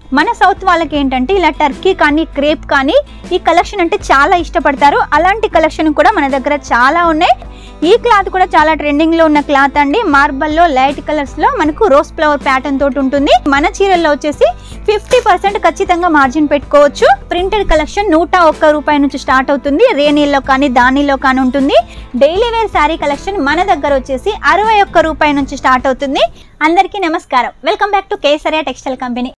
మన సౌత్ వాళ్ళకి ఏంటంటే ఇలా టర్కీ కానీ క్రేప్ కానీ ఈ కలెక్షన్ అంటే చాలా ఇష్టపడతారు అలాంటి కలెక్షన్ కూడా మన దగ్గర చాలా ఉన్నాయి ఈ క్లాత్ కూడా చాలా ట్రెండింగ్ లో ఉన్న క్లాత్ అండి మార్బల్లో లైట్ కలర్స్ లో మనకు రోజ్ ఫ్లవర్ ప్యాటర్న్ తోటి ఉంటుంది మన చీరల్లో వచ్చేసి ఫిఫ్టీ పర్సెంట్ ఖచ్చితంగా మార్జిన్ పెట్టుకోవచ్చు ప్రింటెడ్ కలెక్షన్ నూట ఒక్క రూపాయి నుంచి స్టార్ట్ అవుతుంది రేనీల్లో కానీ దానిలో కానీ ఉంటుంది డైలీ వేర్ శారీ కలెక్షన్ మన దగ్గర వచ్చేసి అరవై ఒక్క రూపాయి నుంచి స్టార్ట్ అవుతుంది అందరికీ నమస్కారం welcome back to Kesariya textile company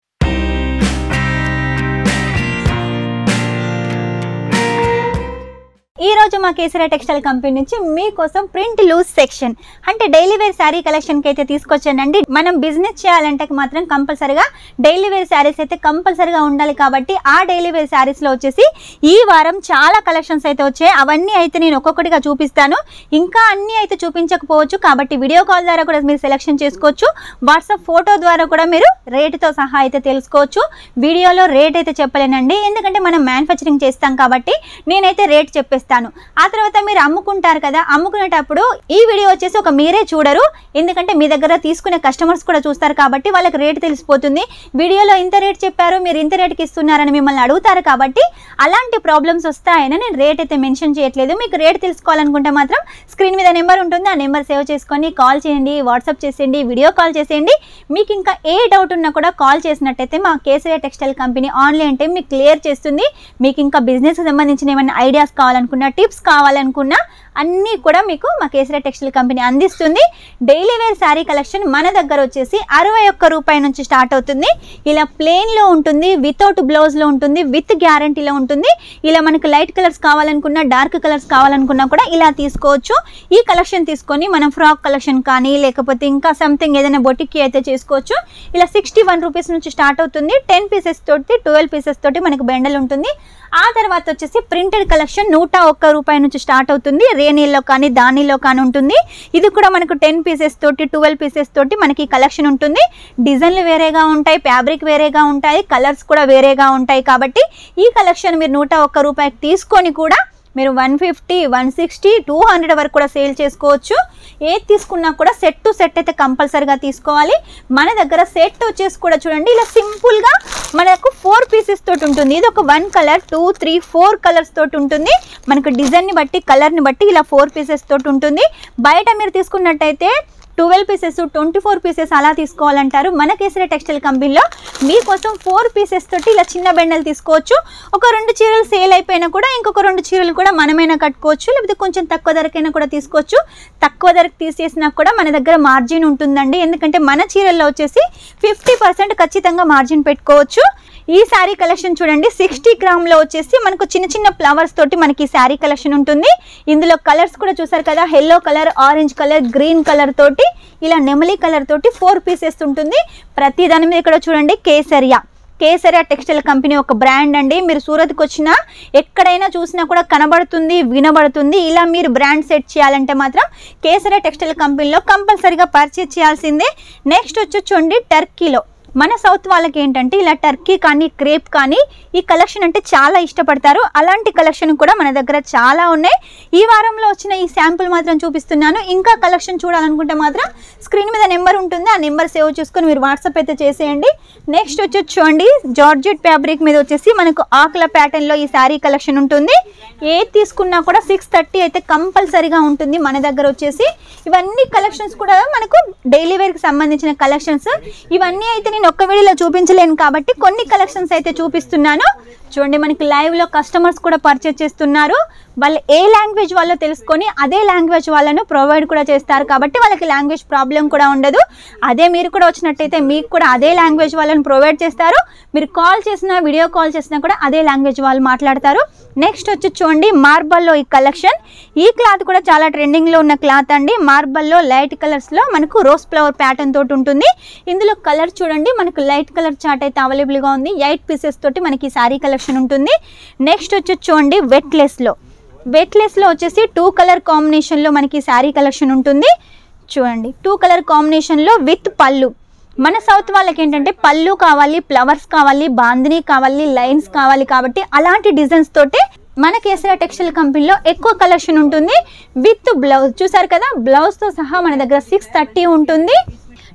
ఈ రోజు మా కేసరియా టెక్స్టైల్ కంపెనీ నుంచి మీకోసం ప్రింట్ లూజ్ సెక్షన్ అంటే డైలీ వేర్ శారీ కలెక్షన్కి అయితే తీసుకొచ్చానండి మనం బిజినెస్ చేయాలంటే మాత్రం కంపల్సరిగా డైలీ వేర్ శారీస్ అయితే కంపల్సరిగా ఉండాలి కాబట్టి ఆ డైలీ వేర్ శారీస్లో వచ్చేసి ఈ వారం చాలా కలెక్షన్స్ అయితే వచ్చాయి అవన్నీ అయితే నేను ఒక్కొక్కటిగా చూపిస్తాను ఇంకా అన్నీ అయితే చూపించకపోవచ్చు కాబట్టి వీడియో కాల్ ద్వారా కూడా మీరు సెలెక్షన్ చేసుకోవచ్చు వాట్సాప్ ఫోటో ద్వారా కూడా మీరు రేటుతో సహా అయితే తెలుసుకోవచ్చు వీడియోలో రేట్ అయితే చెప్పలేనండి ఎందుకంటే మనం మ్యానుఫ్యాక్చరింగ్ చేస్తాం కాబట్టి నేనైతే రేట్ చెప్పేస్తాను ఆ తర్వాత మీరు అమ్ముకుంటారు కదా అమ్ముకునేటప్పుడు ఈ వీడియో వచ్చేసి ఒక మీరే చూడరు ఎందుకంటే మీ దగ్గర తీసుకునే కస్టమర్స్ కూడా చూస్తారు కాబట్టి వాళ్ళకి రేట్ తెలిసిపోతుంది వీడియోలో ఇంత రేట్ చెప్పారు మీరు ఇంత రేట్కి ఇస్తున్నారని మిమ్మల్ని అడుగుతారు కాబట్టి అలాంటి ప్రాబ్లమ్స్ వస్తాయని నేను రేట్ అయితే మెన్షన్ చేయట్లేదు మీకు రేట్ తెలుసుకోవాలనుకుంటే మాత్రం స్క్రీన్ మీద నెంబర్ ఉంటుంది ఆ నెంబర్ సేవ్ చేసుకొని కాల్ చేయండి వాట్సాప్ చేసేయండి వీడియో కాల్ చేసేయండి మీకు ఇంకా ఏ డౌట్ ఉన్నా కూడా కాల్ చేసినట్టయితే మా Kesariya textile company online time మీకు క్లియర్ చేస్తుంది మీకు ఇంకా బిజినెస్కి సంబంధించిన ఏమైనా ఐడియాస్ కావాలనుకున్నా టిప్స్ కావాలనుకున్నా అన్నీ కూడా మీకు మా కేసరియా టెక్స్టైల్ కంపెనీ అందిస్తుంది డైలీ వేర్ శారీ కలెక్షన్ మన దగ్గర వచ్చేసి అరవై ఒక్క రూపాయి నుంచి స్టార్ట్ అవుతుంది ఇలా ప్లెయిన్లో ఉంటుంది వితౌట్ బ్లౌజ్లో ఉంటుంది విత్ గ్యారంటీలో ఉంటుంది ఇలా మనకు లైట్ కలర్స్ కావాలనుకున్నా డార్క్ కలర్స్ కావాలనుకున్నా కూడా ఇలా తీసుకోవచ్చు ఈ కలెక్షన్ తీసుకొని మనం ఫ్రాక్ కలెక్షన్ కానీ లేకపోతే ఇంకా సంథింగ్ ఏదైనా బొటిక్కి అయితే చేసుకోవచ్చు ఇలా సిక్స్టీ వన్ రూపీస్ నుంచి స్టార్ట్ అవుతుంది టెన్ పీసెస్ తోటి ట్వెల్వ్ పీసెస్ తోటి మనకు బెండల్ ఉంటుంది ఆ తర్వాత వచ్చేసి ప్రింటెడ్ కలెక్షన్ నూట ఒక్క రూపాయి నుంచి స్టార్ట్ అవుతుంది రేనీల్లో కానీ దానిలో కానీ ఉంటుంది ఇది కూడా మనకు టెన్ పీసెస్ తోటి ట్వెల్వ్ పీసెస్ తోటి మనకి కలెక్షన్ ఉంటుంది డిజైన్లు వేరేగా ఉంటాయి ఫ్యాబ్రిక్ వేరేగా ఉంటాయి కలర్స్ కూడా వేరేగా ఉంటాయి కాబట్టి ఈ కలెక్షన్ మీరు నూట ఒక్క రూపాయికి తీసుకొని కూడా మీరు one fifty one sixty two hundred వరకు కూడా సేల్ చేసుకోవచ్చు ఏది తీసుకున్నా కూడా సెట్ టు సెట్ అయితే కంపల్సరీగా తీసుకోవాలి మన దగ్గర సెట్ వచ్చేసి కూడా చూడండి ఇలా సింపుల్గా మనకు ఫోర్ పీసెస్ తోటి ఉంటుంది ఇది ఒక one colour two three four colours తోటి ఉంటుంది మనకు డిజైన్ని బట్టి కలర్ని బట్టి ఇలా ఫోర్ పీసెస్ తోటి ఉంటుంది బయట మీరు తీసుకున్నట్టయితే twelve pieces twenty four pieces అలా తీసుకోవాలంటారు మన కేసరి టెక్స్టైల్ కంపెనీలో మీకోసం ఫోర్ పీసెస్ తోటి ఇలా చిన్న బెండలు తీసుకోవచ్చు ఒక రెండు చీరలు సేల్ అయిపోయినా కూడా ఇంకొక రెండు చీరలు కూడా మనమైనా కట్టుకోవచ్చు లేకపోతే కొంచెం తక్కువ ధరకైనా కూడా తీసుకోవచ్చు తక్కువ ధరకు తీసేసినా కూడా మన దగ్గర మార్జిన్ ఉంటుందండి ఎందుకంటే మన చీరల్లో వచ్చేసి ఫిఫ్టీ పర్సెంట్ ఖచ్చితంగా మార్జిన్ పెట్టుకోవచ్చు ఈ శారీ కలెక్షన్ చూడండి సిక్స్టీ గ్రామ్లో వచ్చేసి మనకు చిన్న చిన్న ఫ్లవర్స్ తోటి మనకి ఈ శారీ కలెక్షన్ ఉంటుంది ఇందులో కలర్స్ కూడా చూసారు కదా yellow colour orange colour green colour తోటి ఇలా నెమలి కలర్ తోటి ఫోర్ పీసెస్ ఉంటుంది ప్రతి దాని మీద ఇక్కడ చూడండి కేసరియా కేసరియా టెక్స్టైల్ కంపెనీ ఒక బ్రాండ్ అండి మీరు సూరత్కి వచ్చినా ఎక్కడైనా చూసినా కూడా కనబడుతుంది వినబడుతుంది ఇలా మీరు బ్రాండ్ సెట్ చేయాలంటే మాత్రం కేసరియా టెక్స్టైల్ కంపెనీలో కంపల్సరీగా పర్చేజ్ చేయాల్సిందే నెక్స్ట్ వచ్చి చూడండి టర్కీలో మన సౌత్ వాళ్ళకి ఏంటంటే ఇలా టర్కీ కానీ క్రేప్ కానీ ఈ కలెక్షన్ అంటే చాలా ఇష్టపడతారు అలాంటి కలెక్షన్ కూడా మన దగ్గర చాలా ఉన్నాయి ఈ వారంలో వచ్చిన ఈ శాంపుల్ మాత్రం చూపిస్తున్నాను ఇంకా కలెక్షన్ చూడాలనుకుంటే మాత్రం స్క్రీన్ మీద నెంబర్ ఉంటుంది ఆ నెంబర్ సేవ్ చేసుకొని మీరు వాట్సాప్ అయితే చేసేయండి నెక్స్ట్ వచ్చి చూడండి జార్జెట్ ఫ్యాబ్రిక్ మీద వచ్చేసి మనకు ఆకుల ప్యాటర్న్లో ఈ శారీ కలెక్షన్ ఉంటుంది ఏది తీసుకున్నా కూడా సిక్స్ థర్టీ అయితే కంపల్సరీగా ఉంటుంది మన దగ్గర వచ్చేసి ఇవన్నీ కలెక్షన్స్ కూడా మనకు డైలీ వేర్కి సంబంధించిన కలెక్షన్స్ ఇవన్నీ అయితే నేను ఒక్క వీడియోలో చూపించలేను కాబట్టి కొన్ని కలెక్షన్స్ అయితే చూపిస్తున్నాను చూడండి మనకి లైవ్లో కస్టమర్స్ కూడా పర్చేస్ చేస్తున్నారు వాళ్ళు ఏ లాంగ్వేజ్ వాళ్ళో తెలుసుకొని అదే లాంగ్వేజ్ వాళ్ళను ప్రొవైడ్ కూడా చేస్తారు కాబట్టి వాళ్ళకి లాంగ్వేజ్ ప్రాబ్లం కూడా ఉండదు అదే మీరు కూడా వచ్చినట్టయితే మీకు కూడా అదే లాంగ్వేజ్ వాళ్ళని ప్రొవైడ్ చేస్తారు మీరు కాల్ చేసినా వీడియో కాల్ చేసినా కూడా అదే లాంగ్వేజ్ వాళ్ళు మాట్లాడతారు నెక్స్ట్ వచ్చి చూడండి మార్బల్లో ఈ కలెక్షన్ ఈ క్లాత్ కూడా చాలా ట్రెండింగ్లో ఉన్న క్లాత్ అండి మార్బల్లో లైట్ కలర్స్లో మనకు రోజ్ ఫ్లవర్ ప్యాటర్న్ తోటి ఉంటుంది ఇందులో కలర్ చూడండి మనకు లైట్ కలర్ చార్ట్ అయితే అవైలబుల్గా ఉంది ఎయిట్ పీసెస్ తోటి మనకి శారీ కలెక్షన్ ఉంటుంది నెక్స్ట్ వచ్చి చూడండి వెట్లెస్లో వెట్లెస్లో వచ్చేసి టూ కలర్ కాంబినేషన్లో మనకి శారీ కలెక్షన్ ఉంటుంది చూడండి టూ కలర్ కాంబినేషన్లో విత్ పళ్ళు మన సౌత్ వాళ్ళకి ఏంటంటే పళ్ళు కావాలి ఫ్లవర్స్ కావాలి బాందిని కావాలి లైన్స్ కావాలి కాబట్టి అలాంటి డిజైన్స్ తోటే మన కేసరా టెక్స్టైల్ కంపెనీలో ఎక్కువ కలెక్షన్ ఉంటుంది విత్ బ్లౌజ్ చూసారు కదా బ్లౌజ్తో సహా మన దగ్గర సిక్స్ థర్టీ ఉంటుంది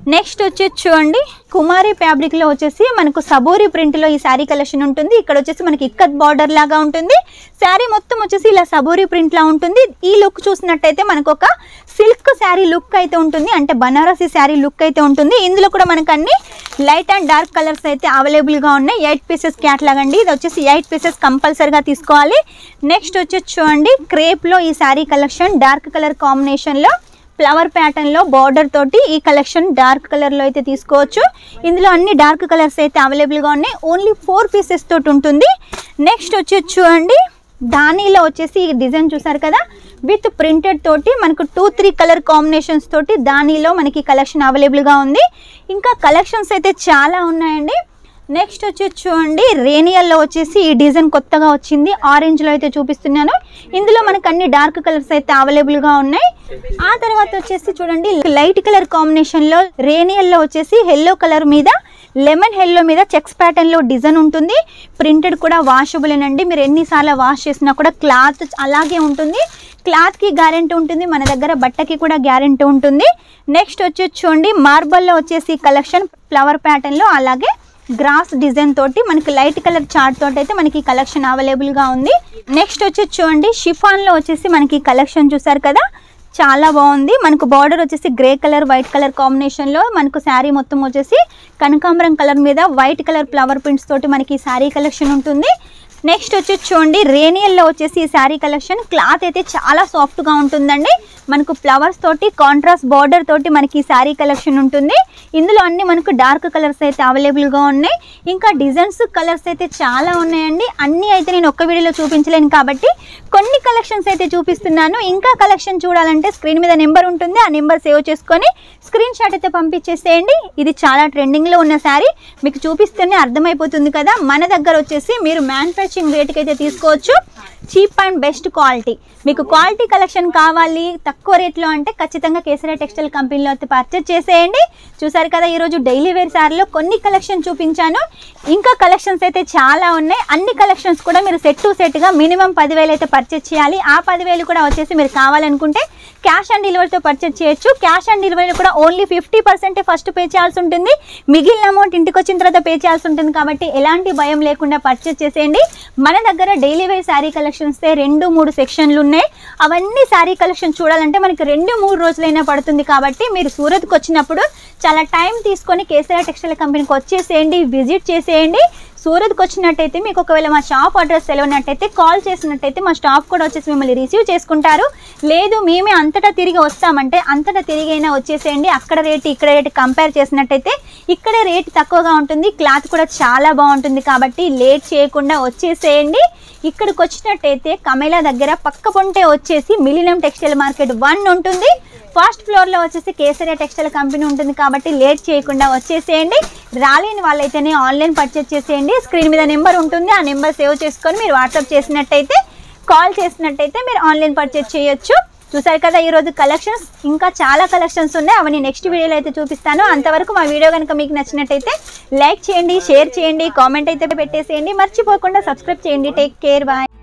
నెక్స్ట్ వచ్చేసి చూడండి కుమారి ఫ్యాబ్రిక్ లో వచ్చేసి మనకు సబూరి ప్రింట్ లో ఈ శారీ కలెక్షన్ ఉంటుంది ఇక్కడ వచ్చేసి మనకి ఇక్కత్ బార్డర్ లాగా ఉంటుంది శారీ మొత్తం వచ్చేసి ఇలా సబూరి ప్రింట్ లా ఉంటుంది ఈ లుక్ చూసినట్టయితే మనకు ఒక సిల్క్ శారీ లుక్ అయితే ఉంటుంది అంటే బనారసి శారీ లుక్ అయితే ఉంటుంది ఇందులో కూడా మనకు అన్ని లైట్ అండ్ డార్క్ కలర్స్ అయితే అవైలబుల్ గా ఉన్నాయి ఎయిట్ పీసెస్ క్యాట్లాగ్ అండి ఇది వచ్చేసి ఎయిట్ పీసెస్ కంపల్సరిగా తీసుకోవాలి నెక్స్ట్ వచ్చేసి చూడండి క్రేప్ లో ఈ sari collection dark colour combination లో ఫ్లవర్ ప్యాటర్న్ లో బార్డర్ తోటి ఈ కలెక్షన్ డార్క్ కలర్ లో అయితే తీసుకోవచ్చు ఇందులో అన్ని డార్క్ కలర్స్ అయితే అవైలబుల్ గా ఉన్నాయి ఓన్లీ ఫోర్ పీసెస్ తోటి ఉంటుంది నెక్స్ట్ వచ్చేసి చూడండి దానిలో వచ్చేసి ఈ డిజైన్ చూసారు కదా విత్ ప్రింటెడ్ తోటి మనకు టూ త్రీ కలర్ కాంబినేషన్స్ తోటి దానిలో మనకి కలెక్షన్ అవైలబుల్గా ఉంది ఇంకా కలెక్షన్స్ అయితే చాలా ఉన్నాయండి నెక్స్ట్ వచ్చేసి చూడండి రేనియల్లో వచ్చేసి ఈ డిజైన్ కొత్తగా వచ్చింది ఆరెంజ్లో అయితే చూపిస్తున్నాను ఇందులో మనకు అన్ని డార్క్ కలర్స్ అయితే అవైలబుల్గా ఉన్నాయి ఆ తర్వాత వచ్చేసి చూడండి లైట్ కలర్ కాంబినేషన్లో రేనియల్లో వచ్చేసి ఎల్లో కలర్ మీద లెమన్ ఎల్లో మీద చెక్స్ ప్యాటర్న్లో డిజైన్ ఉంటుంది ప్రింటెడ్ కూడా వాషబులేనండి మీరు ఎన్నిసార్లు వాష్ చేసినా కూడా క్లాత్ అలాగే ఉంటుంది క్లాత్కి గ్యారెంటీ ఉంటుంది మన దగ్గర బట్టకి కూడా గ్యారెంటీ ఉంటుంది నెక్స్ట్ వచ్చేసి చూడండి మార్బల్లో వచ్చేసి కలెక్షన్ ఫ్లవర్ ప్యాటర్న్లో అలాగే గ్రాస్ డిజైన్ తోటి మనకి లైట్ కలర్ చార్ట్ తోటి అయితే మనకి కలెక్షన్ అవైలబుల్గా ఉంది నెక్స్ట్ వచ్చేసి చూడండి షిఫాన్లో వచ్చేసి మనకి కలెక్షన్ చూసారు కదా చాలా బాగుంది మనకు బార్డర్ వచ్చేసి గ్రే కలర్ వైట్ కలర్ కాంబినేషన్లో మనకు శారీ మొత్తం వచ్చేసి కనకాంబరం కలర్ మీద వైట్ కలర్ ఫ్లవర్ ప్రింట్స్ తోటి మనకి శారీ కలెక్షన్ ఉంటుంది నెక్స్ట్ వచ్చేసి చూడండి రేనియల్లో వచ్చేసి ఈ శారీ కలెక్షన్ క్లాత్ అయితే చాలా సాఫ్ట్గా ఉంటుందండి మనకు ఫ్లవర్స్ తోటి కాంట్రాస్ట్ బార్డర్ తోటి మనకి ఈ శారీ కలెక్షన్ ఉంటుంది ఇందులో అన్ని మనకు డార్క్ కలర్స్ అయితే అవైలబుల్గా ఉన్నాయి ఇంకా డిజైన్స్ కలర్స్ అయితే చాలా ఉన్నాయండి అన్నీ అయితే నేను ఒక్క వీడియోలో చూపించలేను కాబట్టి కొన్ని కలెక్షన్స్ అయితే చూపిస్తున్నాను ఇంకా కలెక్షన్ చూడాలంటే స్క్రీన్ మీద నెంబర్ ఉంటుంది ఆ నెంబర్ సేవ్ చేసుకొని స్క్రీన్ షాట్ అయితే పంపించేసేయండి ఇది చాలా ట్రెండింగ్లో ఉన్న శారీ మీకు చూపిస్తేనే అర్థమైపోతుంది కదా మన దగ్గర వచ్చేసి మీరు మ్యానుఫ్యాక్చరింగ్ రేట్కి అయితే తీసుకోవచ్చు చీప్ అండ్ బెస్ట్ క్వాలిటీ మీకు క్వాలిటీ కలెక్షన్ కావాలి తక్కువ రేట్లో అంటే ఖచ్చితంగా కేసరి టెక్స్టైల్ కంపెనీలో అయితే పర్చేజ్ చేసేయండి చూసారు కదా ఈరోజు డైలీ వేర్ శారీలో కొన్ని కలెక్షన్ చూపించాను ఇంకా కలెక్షన్స్ అయితే చాలా ఉన్నాయి అన్ని కలెక్షన్స్ కూడా మీరు సెట్ టు సెట్గా మినిమం పదివేలు అయితే పర్చేజ్ చేయాలి ఆ పదివేలు కూడా వచ్చేసి మీరు కావాలనుకుంటే క్యాష్ ఆన్ డెలివరీతో పర్చేజ్ చేయొచ్చు క్యాష్ ఆన్ డెలివరీలో కూడా ఓన్లీ ఫిఫ్టీ పర్సెంటే ఫస్ట్ పే చేయాల్సి ఉంటుంది మిగిలిన అమౌంట్ ఇంటికి వచ్చిన తర్వాత పే చేయాల్సి ఉంటుంది కాబట్టి ఎలాంటి భయం లేకుండా పర్చేజ్ చేసేయండి మన దగ్గర డైలీ వేర్ శారీ కలెక్షన్స్ రెండు మూడు సెక్షన్లు ఉన్నాయి అవన్నీ శారీ కలెక్షన్ చూడాలంటే మనకి రెండు మూడు రోజులైనా పడుతుంది కాబట్టి మీరు సూరత్కి వచ్చినప్పుడు చాలా టైం తీసుకొని కేసీఆర్ టెక్స్టైల్ కంపెనీకి వచ్చేసేయండి విజిట్ చేసేయండి సూరత్కి వచ్చినట్టయితే మీకు ఒకవేళ మా షాప్ అడ్రస్ తెలియనట్టయితే కాల్ చేసినట్టయితే మా స్టాఫ్ కూడా వచ్చేసి మిమ్మల్ని రిసీవ్ చేసుకుంటారు లేదు మేమే అంతటా తిరిగి వస్తామంటే అంతటా తిరిగైనా వచ్చేసేయండి అక్కడ రేటు ఇక్కడ రేటు కంపేర్ చేసినట్టయితే ఇక్కడ రేట్ తక్కువగా ఉంటుంది క్లాత్ కూడా చాలా బాగుంటుంది కాబట్టి లేట్ చేయకుండా వచ్చేసేయండి ఇక్కడికి వచ్చినట్టయితే కమేలా దగ్గర పక్క పొంటే వచ్చేసి మిలినం టెక్స్టైల్ మార్కెట్ వన్ ఉంటుంది ఫస్ట్ ఫ్లోర్లో వచ్చేసి కేసరియా టెక్స్టైల్ కంపెనీ ఉంటుంది కాబట్టి లేట్ చేయకుండా వచ్చేసేయండి రాలేని వాళ్ళైతేనే ఆన్లైన్ పర్చేస్ చేసేయండి స్క్రీన్ మీద నెంబర్ ఉంటుంది ఆ నెంబర్ సేవ్ చేసుకొని మీరు వాట్సాప్ చేసినట్టయితే కాల్ చేసినట్టయితే మీరు ఆన్లైన్ పర్చేస్ చేయొచ్చు చూసారు కదా ఈరోజు కలెక్షన్స్ ఇంకా చాలా కలెక్షన్స్ ఉన్నాయి అవన్నీ నెక్స్ట్ వీడియోలో అయితే చూపిస్తాను అంతవరకు మా వీడియో కనుక మీకు నచ్చినట్టయితే లైక్ చేయండి షేర్ చేయండి కామెంట్ అయితే పెట్టేసేయండి మర్చిపోకుండా సబ్స్క్రైబ్ చేయండి టేక్ కేర్ బాయ్